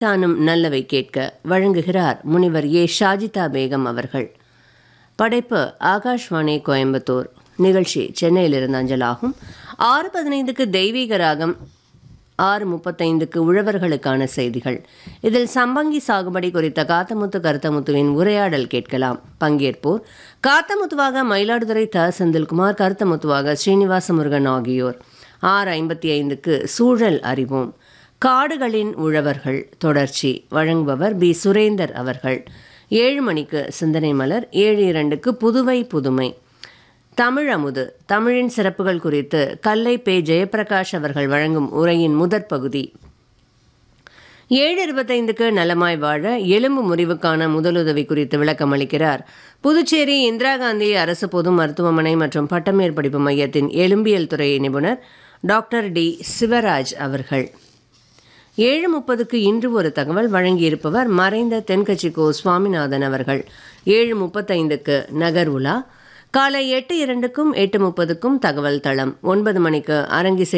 தானும் நல்லவை கேட்க வழங்குகிறார் முனிவர் ஏ ஷாஜிதா பேகம் அவர்கள் படைப்பு ஆகாஷ்வாணி கோயம்புத்தூர் நிகழ்ச்சி சென்னையிலிருந்து அஞ்சலாகும் ஆறு பதினைந்துக்கு தெய்வீக ராகம் ஆறு முப்பத்தைந்துக்கு உழவர்களுக்கான செய்திகள் இதில் சம்பங்கி சாகுபடி குறித்த காத்தமுத்து கருத்தமுத்துவின் உரையாடல் கேட்கலாம் பங்கேற்போர் காத்தமுத்துவாக மயிலாடுதுறை த செந்தில்குமார் கருத்தமுத்துவாக ஸ்ரீனிவாச முருகன் ஆகியோர் ஆறு ஐம்பத்தி ஐந்துக்கு சூழல் அறிவோம் காடுகளின் உழவர்கள் தொடர்ச்சி வழங்குபவர் பி சுரேந்தர் அவர்கள் ஏழு மணிக்கு சிந்தனை மலர் ஏழு இரண்டுக்கு புதுவை புதுமை தமிழ் அமுது தமிழின் சிறப்புகள் குறித்து கல்லை பே ஜெயப்பிரகாஷ் அவர்கள் வழங்கும் உரையின் முதற் பகுதி ஏழு இருபத்தைந்துக்கு நலமாய் வாழ எலும்பு முறிவுக்கான முதலுதவி குறித்து விளக்கம் அளிக்கிறார் புதுச்சேரி இந்திரா காந்தி அரசு பொது மருத்துவமனை மற்றும் பட்டமேற்படிப்பு மையத்தின் எலும்பியல் துறை நிபுணர் டாக்டர் டி சிவராஜ் அவர்கள் ஏழு முப்பதுக்கு இன்று ஒரு தகவல் வழங்கியிருப்பவர் மறைந்த தென்கட்சி கோ சுவாமிநாதன் அவர்கள் ஏழு முப்பத்தைந்துக்கு நகர் உலா காலை எட்டு இரண்டுக்கும் எட்டு முப்பதுக்கும் தகவல் தளம் ஒன்பது மணிக்கு அரங்கிசை